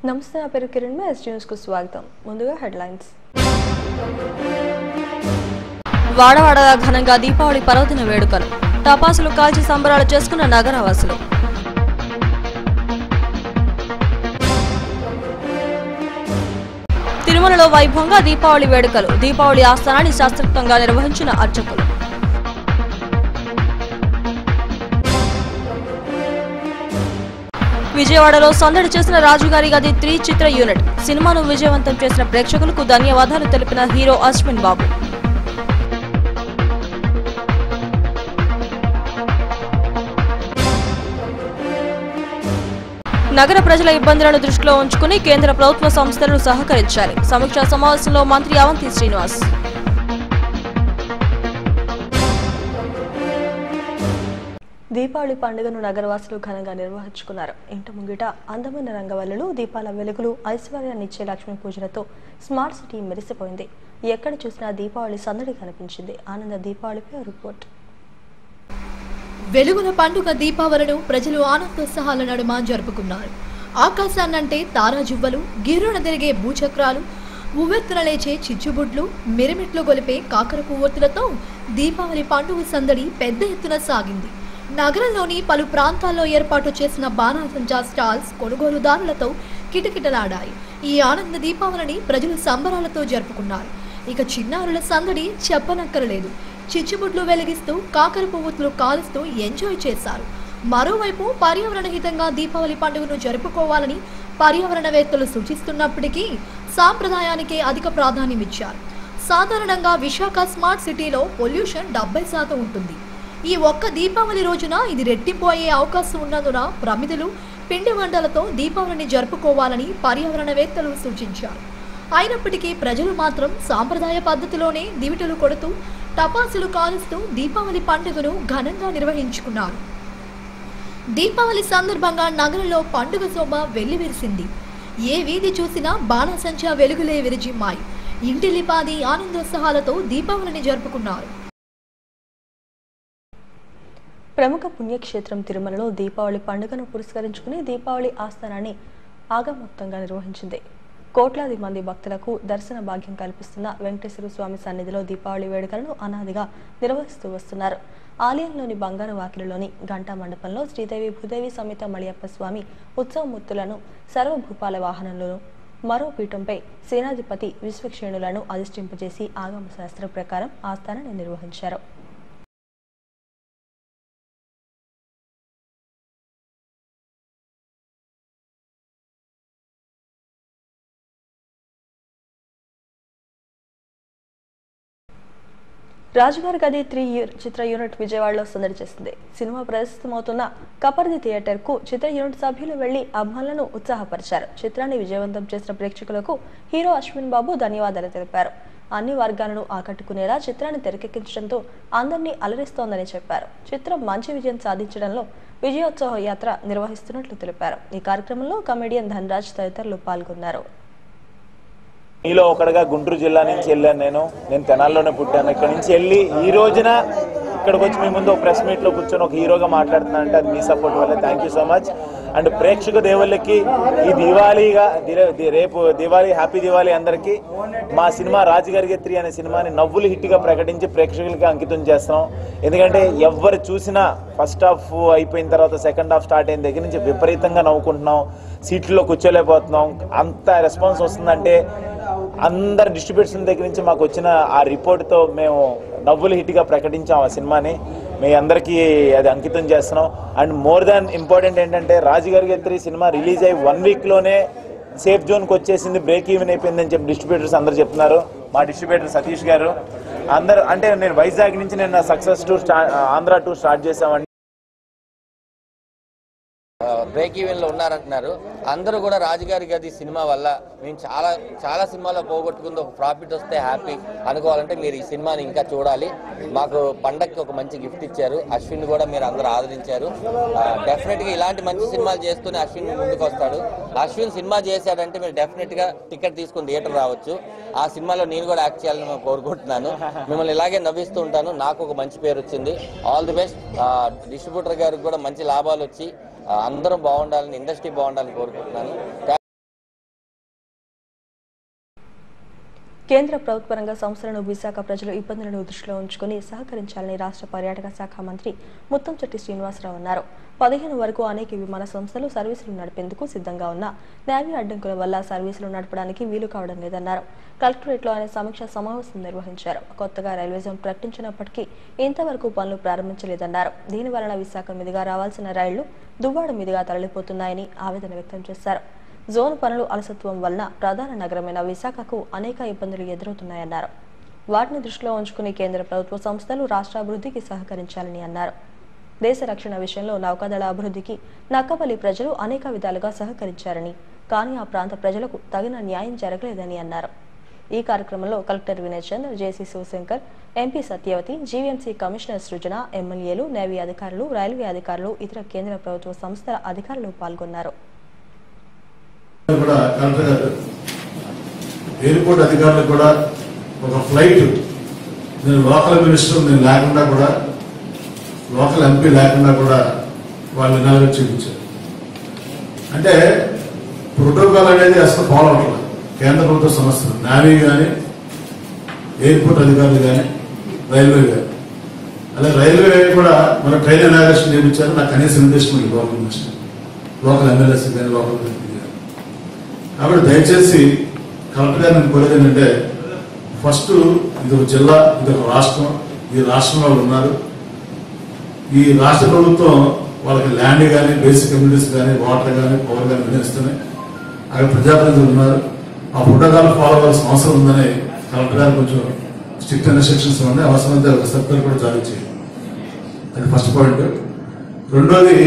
నమస్తే నా పేరు కిరణ్ ఎస్ న్యూస్కు స్వాగతం ముందుగా హెడ్లైన్స్ వాడవాడగా ఘనంగా దీపావళి పర్వదిన వేడుకలు టపాసులు కాల్చి సంబరాలు చేసుకున్న నగరవాసులు తిరుమలలో వైభవంగా దీపావళి వేడుకలు దీపావళి ఆస్థానాన్ని శాస్త్రోక్తంగా నిర్వహించిన అర్చకులు విజయవాడలో సందడి చేసిన రాజుగారి గది త్రీ చిత్ర యూనిట్ సినిమాను విజయవంతం చేసిన ప్రేక్షకులకు ధన్యవాదాలు తెలిపిన హీరో అశ్విన్ బాబు నగర ప్రజల ఇబ్బందులను దృష్టిలో ఉంచుకుని కేంద్ర ప్రభుత్వ సంస్థలు సహకరించాలి సమీక్షా సమావేశంలో మంత్రి అవంతి శ్రీనివాస్ దీపావళి పండుగను నగరవాసులు ఘనంగా నిర్వహించుకున్నారు ఇంటి ముంగిట అందమైన రంగవల్లులు దీపాల వెలుగులు ఐశ్వర్యాన్ని ఇచ్చే లక్ష్మీ పూజలతో స్మార్ట్ సిటీ మెరిసిపోయింది ఎక్కడ చూసినా దీపావళి సందడి కనిపించింది ఆనంద దీపావళిపై రిపోర్ట్ వెలుగుల పండుగ దీపావళిను ప్రజలు ఆనందోత్సాహాల నడుమ జరుపుకున్నారు ఆకాశాన్నంటే తారాజువ్వలు గిర్రున తిరిగే భూచక్రాలు ఉవ్వెత్తున లేచే చిచ్చుబుడ్లు మిరిమిట్లు గొలిపే కాకర పువ్వొత్తులతో దీపావళి పండుగ సందడి పెద్ద ఎత్తున సాగింది నగరంలోని పలు ప్రాంతాల్లో ఏర్పాటు చేసిన బాణాసంచా స్టాల్స్ కొనుగోలుదారులతో కిటకిటలాడాయి ఈ ఆనంద దీపావళిని ప్రజలు సంబరాలతో జరుపుకున్నారు ఇక చిన్నారుల సందడి చెప్పనక్కరలేదు చిచ్చుబుడ్లు వెలిగిస్తూ కాకర పువ్వుతులు కాలుస్తూ ఎంజాయ్ చేశారు మరోవైపు పర్యావరణ హితంగా దీపావళి పండుగను జరుపుకోవాలని పర్యావరణవేత్తలు సూచిస్తున్నప్పటికీ సాంప్రదాయానికే అధిక ప్రాధాన్యమిచ్చారు సాధారణంగా విశాఖ స్మార్ట్ సిటీలో పొల్యూషన్ డెబ్బై శాతం ఉంటుంది ఈ ఒక్క దీపావళి రోజున ఇది రెట్టింపు అయ్యే అవకాశం ఉన్నందున ప్రమిదలు పిండి వంటలతో దీపావళిని జరుపుకోవాలని పర్యావరణవేత్తలు సూచించారు అయినప్పటికీ ప్రజలు మాత్రం సాంప్రదాయ పద్ధతిలోనే దివిటలు కొడుతూ టపాసులు కాలుస్తూ దీపావళి పండుగను ఘనంగా నిర్వహించుకున్నారు దీపావళి సందర్భంగా నగరంలో పండుగ శోభ వెల్లివిరిసింది ఏ వీధి చూసినా బాణసంచా వెలుగులే విరిజిమ్మాయి ఇంటిలిపాది ఆనందోత్సాహాలతో దీపావళిని జరుపుకున్నారు ప్రముఖ పుణ్యక్షేత్రం తిరుమలలో దీపావళి పండుగను పురస్కరించుకుని దీపావళి ఆస్థానాన్ని ఆగమోక్తంగా నిర్వహించింది కోట్లాది మంది భక్తులకు దర్శన భాగ్యం కల్పిస్తున్న వెంకటేశ్వర స్వామి సన్నిధిలో దీపావళి వేడుకలను అనాదిగా నిర్వహిస్తూ వస్తున్నారు ఆలయంలోని బంగారు వాకిలిలోని ఘంటా మండపంలో శ్రీదేవి భూదేవి సమేత మళియప్ప స్వామి ఉత్సవమూర్తులను సర్వభూపాల వాహనంలోను మరో పీఠంపై సేనాధిపతి విశ్వక్షేణులను అధిష్ఠింపజేసి ఆగమ శాస్త్రం ప్రకారం ఆస్థానాన్ని నిర్వహించారు రాజుగారి గది త్రీ యూ- చిత్ర యూనిట్ విజయవాడలో సందడి చేసింది సినిమా ప్రదర్శితమవుతున్న కపర్ది థియేటర్ కు చిత్ర యూనిట్ సభ్యులు వెళ్లి అభిమానులను ఉత్సాహపరిచారు చిత్రాన్ని విజయవంతం చేసిన ప్రేక్షకులకు హీరో అశ్విన్ బాబు ధన్యవాదాలు తెలిపారు అన్ని వర్గాలను ఆకట్టుకునేలా చిత్రాన్ని తెరకెక్కించడంతో అందరినీ అలరిస్తోందని చెప్పారు చిత్రం మంచి విజయం సాధించడంలో విజయోత్సవ యాత్ర నిర్వహిస్తున్నట్లు తెలిపారు ఈ కార్యక్రమంలో కమెడియన్ ధనరాజ్ తదితరులు పాల్గొన్నారు మీలో ఒకటిగా గుంటూరు జిల్లా నుంచి వెళ్ళాను నేను నేను తెనాల్లోనే పుట్టాను ఇక్కడ నుంచి వెళ్ళి ఈ రోజున ఇక్కడికి వచ్చి మీ ముందు ఒక ప్రెస్ మీట్లో కూర్చొని ఒక హీరోగా మాట్లాడుతున్నానంటే అది మీ సపోర్ట్ వల్ల thank you so much and ప్రేక్షక దేవుళ్ళకి ఈ దివాళీగా దిర- ది- రేపు దివాళీ హ్యాపీ దివాళీ అందరికీ మా సినిమా రాజుగారి త్రీ అనే సినిమాని నవ్వులు హిట్గా ప్రకటించి ప్రేక్షకులకి అంకితం చేస్తాం ఎందుకంటే ఎవరు చూసినా ఫస్ట్ హాఫ్ అయిపోయిన తర్వాత సెకండ్ హాఫ్ స్టార్ట్ అయిన దగ్గర నుంచి విపరీతంగా నవ్వుకుంటున్నాం సీట్లో కూర్చోలేకపోతున్నాం అంత రెస్పాన్స్ వస్తుందంటే అందరు డిస్ట్రిబ్యూషన్ దగ్గర నుంచి మాకు వచ్చిన ఆ రిపోర్ట్తో మేము నవ్వులు హిట్గా ప్రకటించాం ఆ సినిమాని మీ అందరికీ అది అంకితం చేస్తున్నాం అండ్ మోర్ దాన్ ఇంపార్టెంట్ ఏంటంటే రాజుగారి గత్రి సినిమా రిలీజ్ అయ్యి వన్ వీక్లోనే సేఫ్ జోన్కి వచ్చేసింది బ్రేక్ ఈవెన్ అయిపోయిందని చెప్పి డిస్ట్రిబ్యూటర్స్ అందరు చెప్తున్నారు మా డిస్ట్రిబ్యూటర్ సతీష్ గారు అందరు అంటే నేను వైజాగ్ నుంచి నేను success tour start Andhra tour start చేసామండి బ్రేక్ ఈవెన్ లో ఉన్నారంటున్నారు అందరూ కూడా రాజుగారి గది సినిమా వల్ల మేము చాలా చాలా సినిమాలో పోగొట్టుకుంది ఒక ప్రాఫిట్ వస్తే హ్యాపీ అనుకోవాలంటే మీరు ఈ సినిమాని ఇంకా చూడాలి మాకు పండక్కి ఒక మంచి గిఫ్ట్ ఇచ్చారు అశ్విన్ కూడా మీరు అందరూ ఆదరించారు డెఫినెట్ గా ఇలాంటి మంచి సినిమాలు చేస్తూనే అశ్విన్ ముందుకు వస్తాడు అశ్విన్ సినిమా చేశాడంటే మీరు డెఫినెట్ గా టికెట్ తీసుకుని థియేటర్ రావచ్చు ఆ సినిమాలో నేను కూడా యాక్ట్ చేయాలని నేను కోరుకుంటున్నాను మిమ్మల్ని ఇలాగే నవ్విస్తూ ఉంటాను నాకు ఒక మంచి పేరు వచ్చింది ఆల్ ది బెస్ట్ డిస్ట్రిబ్యూటర్ గారికి కూడా మంచి లాభాలు వచ్చి ఆ, అందరం బాగుండాలని ఇండస్ట్రీ బాగుండాలని కోరుకుంటున్నాను కేంద్ర ప్రభుత్వ రంగ సంస్థలను విశాఖ ప్రజలు ఇబ్బందులను దృష్టిలో ఉంచుకుని సహకరించాలని రాష్ట్ర పర్యాటక శాఖ మంత్రి ముత్తంశెట్టి శ్రీనివాసరావు అన్నారు పదిహేను వరకు అనేక విమాన సంస్థలు సర్వీసులు నడిపేందుకు సిద్ధంగా ఉన్న నేవీ అడ్డంకుల వల్ల సర్వీసులు నడపడానికి వీలు కావడం లేదన్నారు కలెక్టరేట్లో ఆయన సమీక్ష సమావేశం నిర్వహించారు కొత్తగా రైల్వే జోన్ ప్రకటించినప్పటికీ ఇంతవరకు పనులు ప్రారంభించలేదన్నారు దీని వలన విశాఖ మీదుగా రావాల్సిన రైళ్లు దువ్వాడ మీదుగా తరలిపోతున్నాయని ఆవేదన వ్యక్తం చేశారు జోన్ పనులు అలసత్వం వలన ప్రధాన నగరమైన విశాఖకు అనేక ఇబ్బందులు ఎదురవుతున్నాయన్నారు వాటిని దృష్టిలో ఉంచుకుని కేంద్ర ప్రభుత్వ సంస్థలు రాష్ట్ర అభివృద్ధికి సహకరించాలని అన్నారు దేశ రక్షణ విషయంలో నౌకాదళ అభివృద్ధికి నక్కపల్లి ప్రజలు అనేక విధాలుగా సహకరించారని కానీ ఆ ప్రాంత ప్రజలకు తగిన న్యాయం జరగలేదని అన్నారు ఈ కార్యక్రమంలో collector Vinay Chand JC Sivashankar MP Satyavathi GVMC commissioner Srujana ఎమ్మెల్యేలు నేవీ అధికారులు రైల్వే అధికారులు ఇతర కేంద్ర ప్రభుత్వ సంస్థల అధికారులు పాల్గొన్నారు కూడా కలెక్టర్ గారు ఎయిర్పోర్ట్ అధికారులు కూడా ఒక ఫ్లైట్ నేను లోకల్ మినిస్టర్ నేను లేకుండా కూడా లోకల్ ఎంపీ లేకుండా కూడా వాళ్ళు నినాదం చూపించారు అంటే ప్రోటోకాల్ అనేది అసలు ఫాలో అవ్వట్లేదు కేంద్ర ప్రభుత్వ సంస్థలు నావీ కానీ ఎయిర్పోర్ట్ అధికారులు కానీ రైల్వే కానీ అలాగే రైల్వే కూడా మన ట్రైన్ ఇనాగరేషన్ చేయించారు నాకు కనీసం ఇంట్రెస్ట్ ఉంది లోకల్ మినిస్టర్ లోకల్ ఎమ్మెల్యేస్ కానీ లోకల్ ఎంపీ కానీ కాబట్టి దయచేసి కలెక్టర్ గారు నేను కోరేది ఏంటంటే ఫస్ట్ ఇది ఒక జిల్లా ఇది ఒక రాష్ట్రం ఈ రాష్ట్రంలో వాళ్ళు ఉన్నారు ఈ రాష్ట్ర ప్రభుత్వం వాళ్ళకి ల్యాండ్ కానీ బేసిక్ కమ్యూనిటీస్ కానీ వాటర్ కానీ పవర్ కానీ వినియోగిస్తున్నాయి అక్కడ ప్రజాప్రతినిధులు ఉన్నారు ఆ ప్రోటోకాల్ ఫాలో అవ్వాల్సిన అవసరం ఉందని కలెక్టర్ గారు కొంచెం స్ట్రిక్ట్ ఇన్స్ట్రక్షన్స్ ఉన్నాయి అవసరమైతే ఒక సర్కులర్ కూడా జారీ చేయాలి అది ఫస్ట్ పాయింట్ రెండోది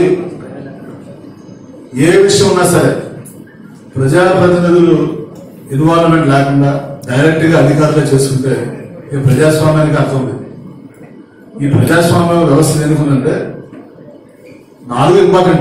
ఏ విషయం ఉన్నా సరే ప్రజాప్రతినిధులు ఇన్వాల్వ్మెంట్ లేకుండా డైరెక్ట్ గా అధికారులు చేసుకుంటే ఈ ప్రజాస్వామ్యానికి అర్థం లేదు ఈ ప్రజాస్వామ్య వ్యవస్థ ఎందుకుందంటే నాలుగు ఇంపార్టెంట్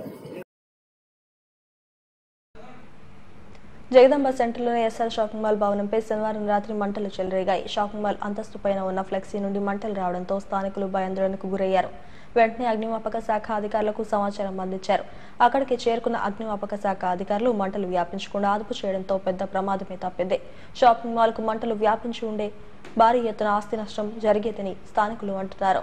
జగదంబ సెంటర్లోని ఎస్ఆర్ షాపింగ్ మాల్ భవనంపై శనివారం రాత్రి మంటలు చెలరేగాయి షాపింగ్ మాల్ అంతస్తు పైన ఉన్న ఫ్లెక్సీ నుండి మంటలు రావడంతో స్థానికులు భయాందోళనకు గురయ్యారు వెంటనే అగ్నిమాపక శాఖ అధికారులకు సమాచారం అందించారు అక్కడికి చేరుకున్న అగ్నిమాపక శాఖ అధికారులు మంటలు వ్యాపించకుండా అదుపు చేయడంతో పెద్ద ప్రమాదమే తప్పింది షాపింగ్ మాల్కు మంటలు వ్యాపించి ఉండే భారీ ఎత్తున ఆస్తి నష్టం జరిగేదని స్థానికులు అంటున్నారు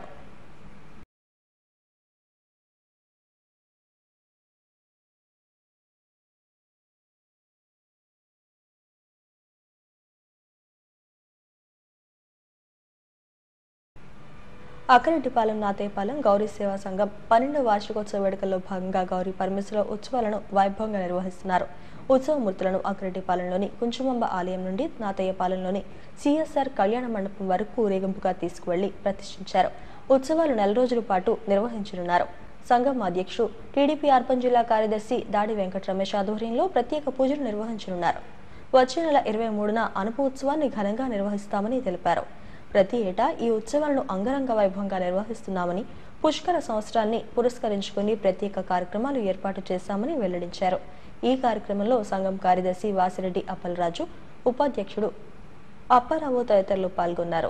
అక్కరెడ్డిపాలెం నాతేపాలెం గౌరీ సేవా సంఘం పన్నెండవ వార్షికోత్సవ వేడుకల్లో భాగంగా గౌరీ పరమేశ్వర ఉత్సవాలను వైభవంగా నిర్వహిస్తున్నారు ఉత్సవమూర్తులను అక్కరెడ్డిపాలెంలోని కుంచుమంబ ఆలయం నుండి నాతయ్యపాలెంలోని సిఎస్ఆర్ కళ్యాణ మండపం వరకు ఊరేగింపుగా తీసుకువెళ్లి ప్రతిష్ఠించారు ఉత్సవాలు నెల రోజుల పాటు నిర్వహించనున్నారు సంఘం అధ్యక్షుడు టీడీపీ అర్బన్ జిల్లా కార్యదర్శి దాడి వెంకట రమేష్ ఆధ్వర్యంలో ప్రత్యేక పూజలు నిర్వహించనున్నారు వచ్చే నెల ఇరవై మూడున అనుప ఘనంగా నిర్వహిస్తామని తెలిపారు ప్రతి ఏటా ఈ ఉత్సవాలను అంగరంగ వైభవంగా నిర్వహిస్తున్నామని పుష్కర సంవత్సరాన్ని పురస్కరించుకుని ప్రత్యేక కార్యక్రమాలు ఏర్పాటు చేశామని వెల్లడించారు ఈ కార్యక్రమంలో సంఘం కార్యదర్శి వాసిరెడ్డి అప్పలరాజు ఉపాధ్యక్షుడు అప్పారావు తదితరులు పాల్గొన్నారు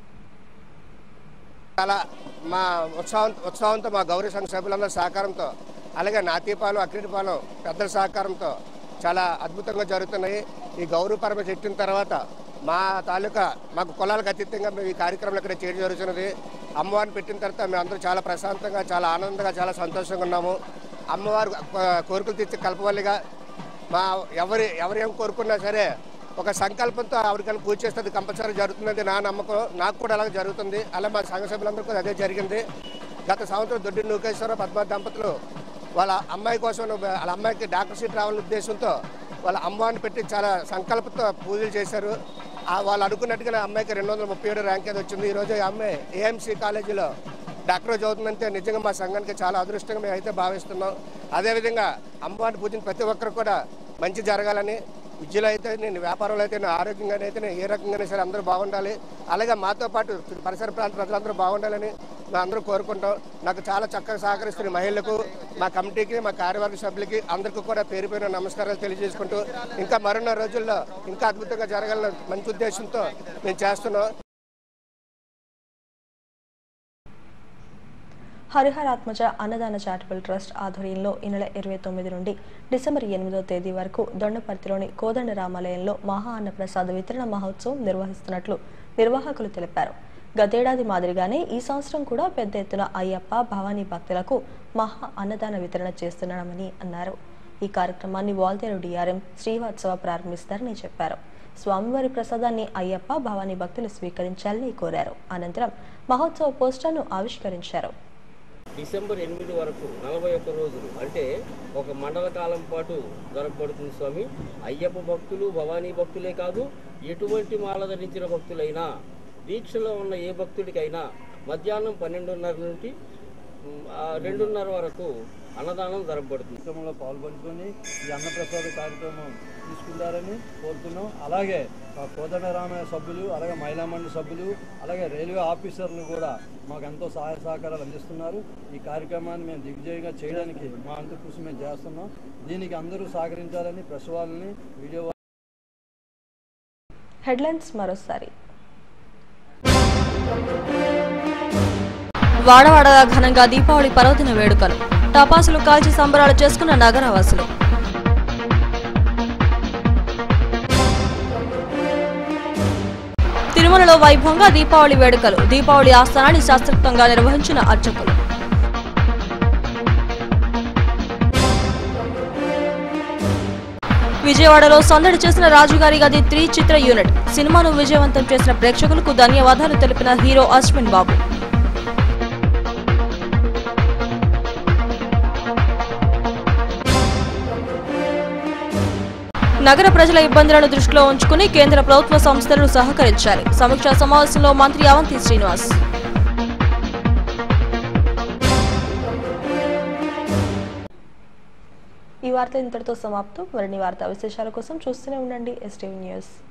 చాలా మా ఉత్సాహం ఉత్సాహంతో మా గౌరీ సంఘ సభ్యులందరి సహకారంతో అలాగే నాతీపాలెం అక్రిటిపాలెం పెద్దల సహకారంతో చాలా అద్భుతంగా జరుగుతున్నాయి ఈ గౌరవ పరమ చెట్టిన తర్వాత మా తాలూకా మాకు కులాలకు అతీతంగా మేము ఈ కార్యక్రమం ఇక్కడ చేయడం జరుగుతున్నది అమ్మవారిని పెట్టిన తర్వాత మేము అందరూ చాలా ప్రశాంతంగా చాలా ఆనందంగా చాలా సంతోషంగా ఉన్నాము అమ్మవారు కో- కోరికలు తీర్చి కలపవల్లిగా మా ఎవరి ఎవరు ఏం కోరుకున్నా సరే ఒక సంకల్పంతో ఆవిడకని పూజ చేస్తే అది కంపల్సరీ జరుగుతుందని నా నమ్మకం నాకు కూడా అలాగే జరుగుతుంది అలా మా సంఘ సభ్యులందరూ కూడా అదే జరిగింది గత సంవత్సరం దొడ్డి నూకేశ్వర పద్మ దంపతులు వాళ్ళ అమ్మాయి కోసం వాళ్ళ అమ్మాయికి డాక్టర్ సీట్ రావాలనే ఉద్దేశంతో వాళ్ళ అమ్మవారిని పెట్టి చాలా సంకల్పంతో పూజలు చేశారు ఆ వాళ్ళు అనుకున్నట్టుగా అమ్మాయికి రెండు వందల ముప్పై ఏడు ర్యాంక్ అది వచ్చింది ఈరోజు ఈ అమ్మాయి ఏఎంసీ కాలేజీలో డాక్టర్ చదువుతుందంటే నిజంగా మా సంఘానికి చాలా అదృష్టంగా మేము అయితే భావిస్తున్నాం అదేవిధంగా అమ్మవారిని పూజించిన ప్రతి ఒక్కరు కూడా మంచి జరగాలని విద్యలో అయితే నేను వ్యాపారంలో అయితే నేను ఆరోగ్యంగానే అయితే నేను ఏ రకంగానే సరే అందరూ బాగుండాలి అలాగే మాతో పాటు పరిసర ప్రాంత ప్రజలందరూ బాగుండాలని మేము అందరూ కోరుకుంటాం నాకు చాలా చక్కగా సహకరిస్తున్న మహిళలకు మా కమిటీకి మా కార్యవర్గ సభ్యులకి అందరికీ కూడా పేరు పేరు నమస్కారాలు తెలియజేసుకుంటూ ఇంకా మరున్న రోజుల్లో ఇంకా అద్భుతంగా జరగాలని మంచి ఉద్దేశంతో మేము చేస్తున్నాం హరిహరాత్మజ అన్నదాన చారిటబుల్ ట్రస్ట్ ఆధ్వర్యంలో ఈ నెల ఇరవై తొమ్మిది నుండి డిసెంబర్ ఎనిమిదో తేదీ వరకు దొండపర్తిలోని కోదండ రామాలయంలో మహా అన్నప్రసాద వితరణ మహోత్సవం నిర్వహిస్తున్నట్లు నిర్వాహకులు తెలిపారు గతేడాది మాదిరిగానే ఈ సంవత్సరం కూడా పెద్ద ఎత్తున అయ్యప్ప భవానీ భక్తులకు మహా అన్నదాన వితరణ చేస్తున్నామని అన్నారు ఈ కార్యక్రమాన్ని వాల్తేరు డిఆర్ఎం శ్రీవాత్సవ ప్రారంభిస్తారని చెప్పారు స్వామివారి ప్రసాదాన్ని అయ్యప్ప భవానీ భక్తులు స్వీకరించాలని కోరారు అనంతరం మహోత్సవ పోస్టర్ను ఆవిష్కరించారు డిసెంబర్ ఎనిమిది వరకు నలభై ఒక్క రోజులు అంటే ఒక మండల కాలం పాటు జరపబడుతుంది స్వామి అయ్యప్ప భక్తులు భవానీ భక్తులే కాదు ఎటువంటి మాల ధరించిన భక్తులైనా దీక్షలో ఉన్న ఏ భక్తుడికైనా మధ్యాహ్నం పన్నెండున్నర నుండి ఉమ్, ఆ రెండున్నర వరకు అన్నదానం జరపబడుతుంది కార్యక్రమంలో పాల్గొంచుకొని ఈ అన్నప్రసాద కార్యక్రమం తీసుకుంటారని కోరుతున్నాం అలాగే ఆ కోదండరామయ్య సభ్యులు అలాగే మహిళా మండలి సభ్యులు అలాగే రైల్వే ఆఫీసర్లు కూడా మాకు ఎంతో సహాయ సహకారాలు అందిస్తున్నారు ఈ కార్యక్రమాన్ని మేము దిగ్విజయంగా చేయడానికి మా అంతు కృషి మేము చేస్తున్నాం దీనికి అందరూ సహకరించాలని ప్రెస్ వాళ్ళని వీడియో హెడ్లైన్స్ మరోసారి వాడవాడగా ఘనంగా దీపావళి పర్వదిన వేడుకలు టపాసులు కాల్చి సంబరాలు చేసుకున్న నగరవాసులు తిరుమలలో వైభవంగా దీపావళి వేడుకలు దీపావళి ఆస్థానాన్ని శాస్త్రోక్తంగా నిర్వహించిన అర్చకులు విజయవాడలో సందడి చేసిన రాజుగారి గది త్రీ చిత్ర యూనిట్ సినిమాను విజయవంతం చేసిన ప్రేక్షకులకు ధన్యవాదాలు తెలిపిన హీరో అశ్విన్ బాబు నగర ప్రజల ఇబ్బందులను దృష్టిలో ఉంచుకుని కేంద్ర ప్రభుత్వ సంస్థలు సహకరించాలి సమీక్షా సమావేశంలో మంత్రి అవంతి శ్రీనివాస్ ఈ వార్త ఇంతటితో సమాప్తం మరిన్ని వార్తా విశేషాల కోసం చూస్తూనే ఉండండి ఎస్టీవీ న్యూస్